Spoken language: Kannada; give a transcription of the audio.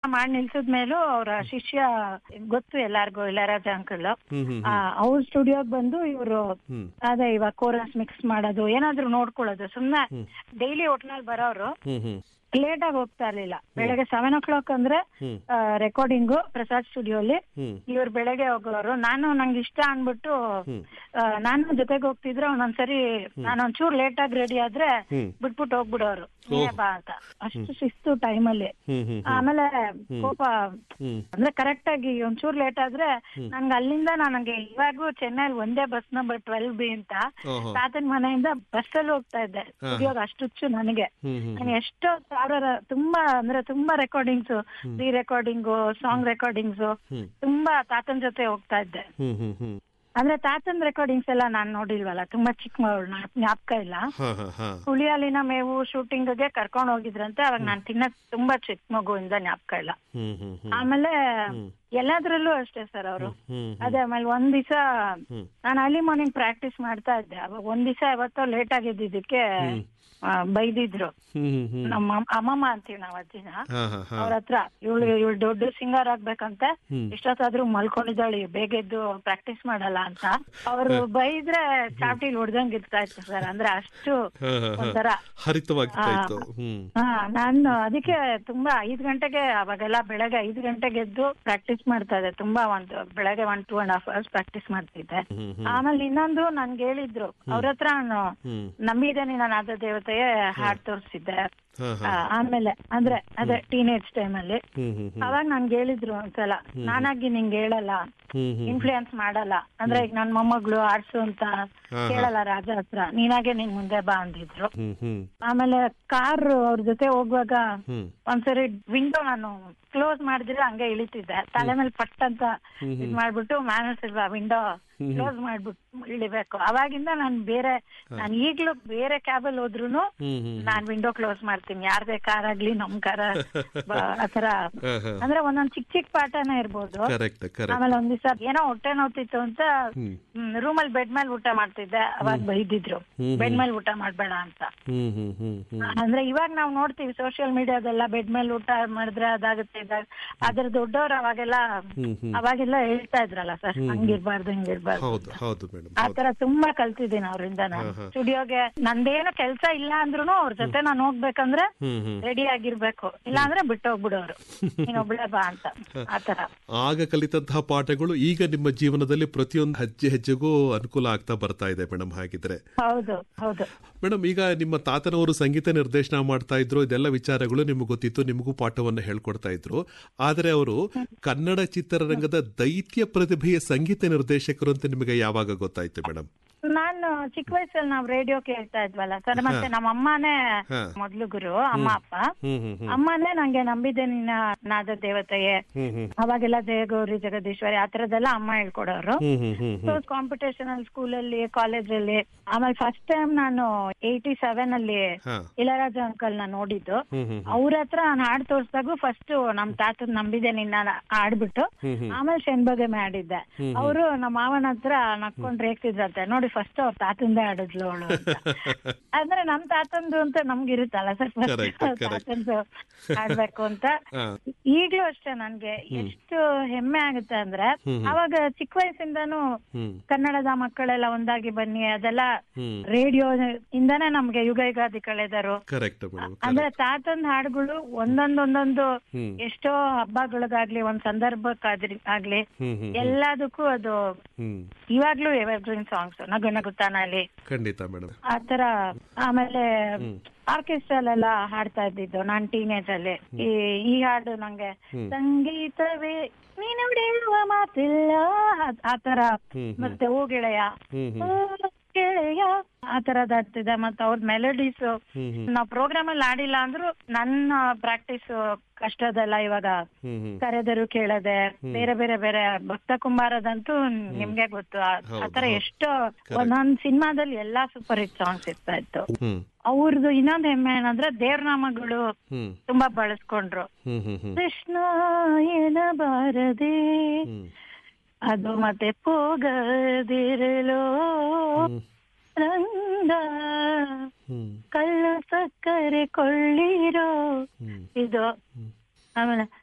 ಮಾಡಿ ನಿಲ್ಸಿದ್ಮೇಲೂ ಅವ್ರ ಶಿಷ್ಯ ಗೊತ್ತು ಎಲ್ಲಾರ್ಗು ಇಳಯರಾಜ ಅಂಕಲ್ ಹ್ಮ್ ಹ್ಮ್ ಅವ್ರ ಸ್ಟುಡಿಯೋಗ್ ಬಂದು ಇವರು ಹ್ಮ್ ಅದೇ ಇವಾಗ ಕೋರಸ್ ಮಿಕ್ಸ್ ಮಾಡೋದು ಏನಾದ್ರು ನೋಡ್ಕೊಳ್ಳೋದು ಸುಮ್ನೆ ಡೈಲಿ ಒಟ್ನಲ್ಲಿ ಬರೋರು ಹ್ಮ್ ಹ್ಮ್ ಲೇಟ್ ಆಗಿ ಹೋಗ್ತಾ ಇರ್ಲಿಲ್ಲ ಬೆಳಗ್ಗೆ ಸೆವೆನ್ ಓ ಕ್ಲಾಕ್ ಅಂದ್ರೆ ಹ್ಮ್. ರೆಕಾರ್ಡಿಂಗು ಪ್ರಸಾದ್ ಸ್ಟುಡಿಯೋಲಿ ಹ್ಮ್ ಇವ್ರು ಬೆಳಗ್ಗೆ ಹೋಗೋರು ನಾನು ನಂಗೆ ಇಷ್ಟ ಅನ್ಬಿಟ್ಟು ಹ್ಮ್. ಆ, ನಾನು ಜೊತೆಗೆ ಹೋಗ್ತಿದ್ರೆ ಒಂದೊಂದ್ಸರಿ ನಾನು ಒಂಚೂರು ಲೇಟ್ ಆಗಿ ರೆಡಿ ಆದ್ರೆ ಹ್ಮ್. ಬಿಟ್ಬಿಟ್ಟು ಹೋಗ್ಬಿಡೋರು ನೀನೇ ಬಾ ಅಂತ ಅಷ್ಟು ಶಿಸ್ತು ಟೈಮಲ್ಲಿ ಹ್ಮ್ ಹ್ಮ್ ಆಮೇಲೆ ಕೋಪ ಹ್ಮ್ ಅಂದ್ರೆ ಕರೆಕ್ಟ್ ಆಗಿ ಒಂಚೂರು ಲೇಟ್ ಆದ್ರೆ ನನ್ಗೆ ಅಲ್ಲಿಂದ ನನಗೆ ಇವಾಗೂ ಚೆನ್ನೈಲಿ ಒಂದೇ ಬಸ್ ನಂಬರ್ ಟ್ವೆಲ್ ಬಿ ಅಂತ ಓಹೋ ತಾತನ ಮನೆಯಿಂದ ಬಸ್ ಅಲ್ಲಿ ಹೋಗ್ತಾ ಇದ್ದೆ ಸ್ಟುಡಿಯೋಗ್ ಅಷ್ಟು ಹುಚ್ಚು ನನಗೆ ಹ್ಮ್ ಹ್ಮ್ ನಾನು ಎಷ್ಟೋ ಸಾವಿರ ತುಂಬಾ ಅಂದ್ರೆ ತುಂಬಾ ರೆಕಾರ್ಡಿಂಗ್ಸ್ ರೀ ರೆಕಾರ್ಡಿಂಗು ಸಾಂಗ್ ರೆಕಾರ್ಡಿಂಗ್ಸ್ ಹ್ಮ್. ತುಂಬಾ ತಾತನ್ ಜೊತೆ ಹೋಗ್ತಾ ಇದ್ದೆ ಹ್ಮ್ ಹ್ಮ್ ಹ್ಮ್ ಅಂದ್ರೆ ತಾತನ್ ರೆಕಾರ್ಡಿಂಗ್ಸ್ ಎಲ್ಲ ನಾನ್ ನೋಡಿಲ್ವಲ್ಲ ತುಂಬಾ ಚಿಕ್ಕ ಮಗಳು ನಾನ್ ಜ್ಞಾಪಕ ಇಲ್ಲ ಹಾ ಹಾ ಹಾ ಹುಳಿಯಾಲಿನ ಮೇವು ಶೂಟಿಂಗ್ ಗೆ ಕರ್ಕೊಂಡ್ ಹೋಗಿದ್ರಂತೆ ಅವಾಗ ನಾನ್ ತಿನ್ನಕ್ ತುಂಬಾ ಚಿಕ್ಕ ಮಗುವಿಂದ ಜ್ಞಾಪಕ ಇಲ್ಲ ಹ್ಮ್ ಹ್ಮ್ ಹ್ಮ್ ಆಮೇಲೆ ಎಲ್ಲಾದ್ರಲ್ಲೂ ಅಷ್ಟೇ ಸರ್ ಅವರು ಹ್ಮ್ ಅದೇ ಆಮೇಲೆ ಒಂದ್ ದಿವಸ ಹ್ಮ್. ನಾನು ಅರ್ಲಿ ಮಾರ್ನಿಂಗ್ ಪ್ರಾಕ್ಟೀಸ್ ಮಾಡ್ತಾ ಇದ್ದೆ ಅವಾಗ ಒಂದ್ ದಿವಸ ಯಾವತ್ತೋ ಲೇಟ್ ಆಗಿದ್ದಕ್ಕೆ ಆ, ಬೈದಿದ್ರು ಹ್ಮ್ ಹ್ಮ್ ಹ್ಮ್ ನಮ್ಮ ಅಮ್ಮ- ಅಮ್ಮಮ್ಮ ಅಂತೀವಿ ನಾವ್ ಅಜ್ಜಿನ ಹಾ ಹಾ ಹಾ ಅವ್ರ ಹತ್ರ ಇವಳು ಇವಳು ದೊಡ್ಡ ಸಿಂಗರ್ ಆಗ್ಬೇಕಂತೆ ಹ್ಮ್. ಇಷ್ಟೊತ್ತಾದ್ರೂ ಮಲ್ಕೊಂಡಿದ್ದಾಳಿ ಬೇಗ ಎದ್ದು ಪ್ರಾಕ್ಟೀಸ್ ಮಾಡಲ್ಲ ಅಂತ ಅವ್ರು ಬೈದ್ರೆ ಚಾವಟಿಲಿ ಹೊಡ್ದಂಗ್ ಇರ್ತಾ ಇತ್ತು ಸರ್ ಅಂದ್ರೆ ಅಷ್ಟು ಹಾ ಹಾ ಹಾ ಒಂಥರ ಹರಿತವಾಗ್ತಾ ಇತ್ತು ಹ್ಮ್ ಹಾ ನಾನು ಅದಕ್ಕೆ ತುಂಬಾ ಐದ್ ಗಂಟೆಗೆ ಅವಾಗೆಲ್ಲ ಬೆಳಗ್ಗೆ ಐದ್ ಗಂಟೆಗೆ ಎದ್ದು ಪ್ರಾಕ್ಟೀಸ್ ಮಾಡ್ತಾ ಇದ್ದೆ ತುಂಬಾ ಒಂದು ಬೆಳಗ್ಗೆ one two and half hours practice ಮಾಡ್ತಿದ್ದೆ ಹ್ಮ್ ಹ್ಮ್ ಆಮೇಲೆ ಇನ್ನೊಂದು ನನ್ಗೆ ಹೇಳಿದ್ರು ಅವ್ರ ಹತ್ರ ನಾನು ಹ್ಮ್ ನಂಬಿದ್ದೇನೆ ನಾನು ಆದ ದೇವತೆಯೇ ಹಾಡ್ ತೋರಿಸಿದ್ದೆ ಹಾ ಹಾ ಆಮೇಲೆ ಅಂದ್ರೆ ಅದೇ ಟೀನೇಜ್ ಟೈಮ್ ಅಲ್ಲಿ ಹ್ಮ್ ಹ್ಮ್ ಹ್ಮ್ ಅವಾಗ ನನ್ಗೆ ಹೇಳಿದ್ರು ಒಂದ್ಸಲ ನಾನಾಗಿ ನಿಂಗೆ ಹೇಳಲ್ಲ ಹ್ಮ್ ಹ್ಮ್ ಇನ್ಫ್ಲೂಯೆನ್ಸ್ ಮಾಡಲ್ಲ ಅಂದ್ರೆ ಈಗ ನನ್ ಮೊಮ್ಮಗಳು ಆಡ್ಸು ಅಂತ ಹಾ. ಕೇಳಲ್ಲ ರಾಜ ಹತ್ರ ನೀನಾಗೆ ನಿನ್ ಮುಂದೆ ಬಾ ಅಂದಿದ್ರು ಹ್ಮ್ ಹ್ಮ್ ಆಮೇಲೆ ಕಾರ್ ಅವ್ರ ಜೊತೆ ಹೋಗುವಾಗ ಹ್ಮ್ ಒಂದ್ಸರಿ ವಿಂಡೋ ನಾನು ಕ್ಲೋಸ್ ಮಾಡಿದ್ರೆ ಹಂಗೆ ಇಳಿತಿದ್ದೆ ತಲೆ ಮೇಲೆ ಪಟ್ ಅಂತ ಇದ್ ಮಾಡ್ಬಿಟ್ಟು ಮ್ಯಾನಸ್ ಇಲ್ವಾ ವಿಂಡೋ ಕ್ಲೋಸ್ ಮಾಡ್ಬಿಟ್ಟು ಇಳಿಬೇಕು ಅವಾಗಿಂದ ನಾನ್ ಬೇರೆ ನಾನ್ ಈಗ್ಲೂ ಬೇರೆ ಕ್ಯಾಬಲ್ ಹೋದ್ರುನು ಹ್ಮ್ ಹ್ಮ್ ನಾನ್ ವಿಂಡೋ ಕ್ಲೋಸ್ ಮಾಡ್ತೀನಿ ಯಾರ್ದೇ ಕಾರ್ ಆಗ್ಲಿ ನಮ್ ಕಾರ ಆತರ ಹಾ ಹಾ ಅಂದ್ರೆ ಒಂದೊಂದ್ ಚಿಕ್ಕ ಚಿಕ್ಕ ಪಾಠನೇ ಇರ್ಬೋದು ಕರೆಕ್ಟ್ ಕರೆಕ್ಟ್ ಆಮೇಲೆ ಒಂದ್ ದಿವಸ ಏನೋ ಹೊಟ್ಟೆ ನೋವ್ತಿತ್ತು ಅಂತ ಹ್ಮ್ ರೂಮಲ್ಲಿ ಬೆಡ್ ಮೇಲೆ ಊಟ ಮಾಡ್ತಿದ್ದೆ ಅವಾಗ ಬೈದಿದ್ರು ಹ್ಮ್. ಬೆಡ್ ಮೇಲೆ ಊಟ ಮಾಡ್ಬೇಡ ಅಂತ ಹ್ಮ್ ಹ್ಮ್ ಹ್ಮ್ ಹ್ಮ್ ಅಂದ್ರೆ ಇವಾಗ ನಾವ್ ನೋಡ್ತೀವಿ ಸೋಷಿಯಲ್ ಮೀಡಿಯಾದೆಲ್ಲ ಬೆಡ್ ಮೇಲೆ ಊಟ ಮಾಡಿದ್ರೆ ಅದಾಗುತ್ತೆ ಇದಾಗ ಅದ್ರ ದೊಡ್ಡವ್ರು ಅವಾಗೆಲ್ಲ ಹ್ಮ್ ಹ್ಮ್ ಅವಾಗೆಲ್ಲ ಹೇಳ್ತಾ ಇದ್ರಲ್ಲ ಸರ್ ಹಂಗಿರ್ಬಾರ್ದು ಹಿಂಗಿರ್ಬಾರ್ದು ಹೌದು ಹೌದು ಮೇಡಮ್ ಆತರ ತುಂಬಾ ಕಲ್ತಿದ್ದೀನಿ ಅವ್ರಿಂದ ನಾನು ಸ್ಟುಡಿಯೋಗೆ ನಂದೇನು ಕೆಲ್ಸ ಇಲ್ಲ ಅಂದ್ರೂ ಅವ್ರ ಜೊತೆ ನಾನು ಹೋಗ್ಬೇಕಂದ್ರೆ ಹ್ಮ್ ಹ್ಮ್ ರೆಡಿ ಆಗಿರ್ಬೇಕು ಇಲ್ಲ ಅಂದ್ರೆ ಬಿಟ್ಟು ಹೋಗ್ಬಿಡೋರು ನೀನ್ ಒಬ್ಳೆ ಬಾ ಅಂತ ಆತರ ಆಗ ಕಲಿತಂತಹ ಪಾಠಗಳು ಈಗ ನಿಮ್ಮ ಜೀವನದಲ್ಲಿ ಪ್ರತಿಯೊಂದು ಹೆಜ್ಜೆ ಹೆಜ್ಜೆಗೂ ಅನುಕೂಲ ಆಗ್ತಾ ಬರ್ತಾ ಇದೆ ಮೇಡಮ್ ಹಾಗಿದ್ರೆ ಹೌದು ಹೌದು ಮೇಡಮ್ ಈಗ ನಿಮ್ಮ ತಾತನವರು ಸಂಗೀತ ನಿರ್ದೇಶನ ಮಾಡ್ತಾ ಇದ್ರು ಇದೆಲ್ಲ ವಿಚಾರಗಳು ನಿಮ್ಗೆ ಗೊತ್ತಿತ್ತು ನಿಮಗೂ ಪಾಠವನ್ನು ಹೇಳ್ಕೊಡ್ತಾ ಇದ್ರು ಆದರೆ ಅವರು ಕನ್ನಡ ಚಿತ್ರರಂಗದ ದೈತ್ಯ ಪ್ರತಿಭೆಯ ಸಂಗೀತ ನಿರ್ದೇಶಕರು ಅಂತ ನಿಮಗೆ ಯಾವಾಗ ಗೊತ್ತಾಯ್ತು ಮೇಡಮ್ ನಾನು ಚಿಕ್ಕ ವಯಸ್ಸಲ್ಲಿ ನಾವ್ ರೇಡಿಯೋ ಕೇಳ್ತಾ ಇದ್ವಲ್ಲ ಸರ್ ಮತ್ತೆ ನಮ್ಮ ಅಮ್ಮನೇ ಹಾ. ಮೊದ್ಲು ಗುರು ಅಮ್ಮ ಅಪ್ಪ ಹ್ಮ್ ಹ್ಮ್ ಹ್ಮ್ ಅಮ್ಮನೇ ನಂಗೆ ನಂಬಿದೆ ನಿನ್ನ ನಾದ ದೇವತೆಯೇ ಹ್ಮ್ ಹ್ಮ್ ಅವಾಗೆಲ್ಲ ಜಯಗೌರಿ ಜಗದೀಶ್ವರಿ ಆ ತರದೆಲ್ಲ ಅಮ್ಮ ಹೇಳ್ಕೊಡೋರು ಹ್ಮ್ ಹ್ಮ್ ಹ್ಮ್ ಸೊ ಕಾಂಪಿಟೇಷನ್ ಅಲ್ಲಿ ಸ್ಕೂಲಲ್ಲಿ ಕಾಲೇಜಲ್ಲಿ ಆಮೇಲೆ ಫಸ್ಟ್ ಟೈಮ್ ನಾನು ಏಯ್ಟಿ ಸೆವೆನ್ ಅಲ್ಲಿ ಹಾ ಇಳರಾಜ ಅಂಕಲ್ ನ ನೋಡಿದ್ದು ಹ್ಮ್ ಹ್ಮ್ ಅವ್ರ ಹತ್ರ ನಾನು ಹಾಡ್ ತೋರ್ಸ್ದಾಗು ಫಸ್ಟ್ ನಮ್ ತಾತದ್ ನಂಬಿದೆ ನಿನ್ನ ಆಡ್ಬಿಟ್ಟು ಹ್ಮ್ ಹ್ಮ್ ಆಮೇಲೆ ಶೆನ್ಬಗೆ ಮಾಡಿದ್ದೆ ಅವರು ನಮ್ಮ ಮಾವನ ಹತ್ರ ನಕ್ಕೊಂಡ್ ರೇಗ್ತಿದ್ರಂತೆ ನೋಡಿ ಫಸ್ಟ್ ಅವ್ರ ತಾತಂದೇ ಆಡಿದ್ಲು ಅವಳು ಅಂತ ಅಂದ್ರೆ ನಮ್ ತಾತಂದು ಅಂತ ನಮ್ಗೆ ಇರುತ್ತಲ್ಲ ಸರ್ Correct, correct. ತಾತಂದು ಆಡ್ಬೇಕು ಅಂತ ಹಾ ಈಗ್ಲೂ ಅಷ್ಟೇ ನನ್ಗೆ ಎಷ್ಟು ಹೆಮ್ಮೆ ಆಗುತ್ತೆ ಅಂದ್ರೆ ಅವಾಗ ಚಿಕ್ಕ ವಯಸ್ಸಿಂದಾನು ಹ್ಮ್ ಕನ್ನಡದ ಮಕ್ಕಳೆಲ್ಲ ಒಂದಾಗಿ ಬನ್ನಿ ಅದೆಲ್ಲ ಹ್ಮ್ ರೇಡಿಯೋ ಇಂದಾನೆ ನಮ್ಗೆ ಯುಗ ಯುಗಾದಿ ಕಳೆದರು ಕರೆಕ್ಟ್ ಮೇಡಮ್ ಅಂದ್ರೆ ತಾತಂದ್ ಹಾಡುಗಳು ಒಂದೊಂದೊಂದೊಂದು ಹ್ಮ್ ಎಷ್ಟೋ ಹಬ್ಬಗಳಿಗಾಗ್ಲಿ ಒಂದ್ ಸಂದರ್ಭಕ್ಕಾದ್ರಿ ಆಗ್ಲಿ ಹ್ಮ್ ಹ್ಮ್ ಎಲ್ಲದಕ್ಕೂ ಅದು ಹ್ಮ್ ಇವಾಗ್ಲೂ ಎವರ್ಗ್ರೀನ್ ಸಾಂಗ್ಸ್ ನಗು ನಗುತ್ತಾನಲ್ಲಿ ಖಂಡಿತ ಮೇಡಮ್ ಆತರ ಆಮೇಲೆ ಆರ್ಕೆಸ್ಟ್ರಲ್ಲೆಲ್ಲ ಹಾಡ್ತಾ ಇದ್ದಿದ್ದು ನಾನ್ ಟೀನೇಜ್ ಅಲ್ಲಿ ಈ ಈ ಹಾಡು ನಂಗೆ ಸಂಗೀತವೇ ನೀನು ಬಿಡುವ ಮಾತಿಲ್ಲ ಆ- ಆತರ ಹ್ಮ್ ಮತ್ತೆ ಓ ಗೆಳೆಯ ಹ್ಮ್ ಓ ಗೆಳೆಯ ಆ ತರದ್ ಆಡ್ತಿದ್ದೆ ಮತ್ತೆ ಅವ್ರ ಮೆಲಡೀಸ್ ಹ್ಮ್ ಹ್ಮ್ ನಾವ್ ಪ್ರೋಗ್ರಾಮ್ ಅಲ್ಲಿ ಆಡಿಲ್ಲ ಅಂದ್ರು ನನ್ನ ಪ್ರಾಕ್ಟೀಸ್ ಕಷ್ಟದಲ್ಲ ಇವಾಗ ಹ್ಮ್ ಹ್ಮ್ ಕರೆದರು ಕೇಳದೆ ಬೇರೆ ಬೇರೆ ಬೇರೆ ಭಕ್ತ ಕುಂಬಾರದಂತೂ ನಿಮ್ಗೆ ಗೊತ್ತು ಆ- ಆತರ ಎಷ್ಟೋ ಒಂದೊಂದ್ ಸಿನಿಮಾದಲ್ಲಿ ಎಲ್ಲಾ ಸೂಪರ್ ಹಿಟ್ ಸಾಂಗ್ಸ್ ಇರ್ತಾ ಇತ್ತು ಹ್ಮ್ ಅವ್ರದ್ದು ಇನ್ನೊಂದ್ ಹೆಮ್ಮೆ ಏನಂದ್ರೆ ದೇವ್ರನಾಮಗಳು ಹ್ಮ್ ತುಂಬಾ ಬಳಸ್ಕೊಂಡ್ರು ಹ್ಮ್ ಹ್ಮ್ ಹ್ಮ್ ಕೃಷ್ಣ ಬಾರದೆ ಹ್ಮ್ ಅದು ಮತ್ತೆ ಪೋಗದಿರಲೋ ರಂಗ ಹ್ಮ್ ಕಳ್ಳ ಸಕ್ಕರೆ ಕೊಳ್ಳಿರೋ ಹ್ಮ್ ಇದು ಆಮೇಲೆ